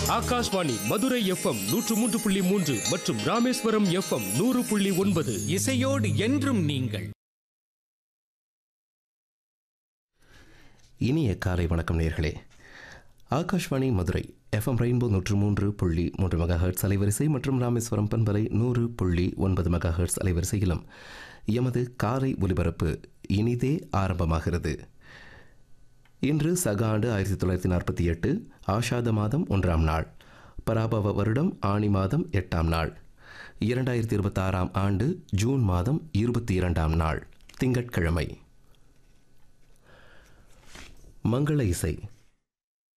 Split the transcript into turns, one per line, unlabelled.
Akashvani Madurai FM நூற்று மூன்று புள்ளி மூன்று மற்றும் ராமேஸ்வரம் எஃப்எம் நூறு புள்ளி ஒன்பது
இசையோடு என்றும் நீங்கள்
இனிய காலை வணக்கம் நேர்களே ஆகாஷ்வாணி மதுரை எஃப்எம் ரெயின்போ நூற்று மூன்று புள்ளி மூன்று மெகா ஹெர்ட்ஸ் அலைவரிசை மற்றும் ராமேஸ்வரம் பண்பலை நூறு புள்ளி ஒன்பது மெகா ஹெர்ட்ஸ் அலைவரிசையிலும் எமது காலை ஒலிபரப்பு இனிதே ஆரம்பமாகிறது இன்று சக ஆண்டு ஆயிரத்தி தொள்ளாயிரத்தி நாற்பத்தி எட்டு ஆஷாத மாதம் ஒன்றாம் நாள் பராபவ வருடம் ஆணி மாதம் எட்டாம் நாள் இரண்டாயிரத்தி இருபத்தாறாம் ஆண்டு ஜூன் மாதம் இருபத்தி இரண்டாம் நாள் திங்கட்கிழமை மங்கள இசை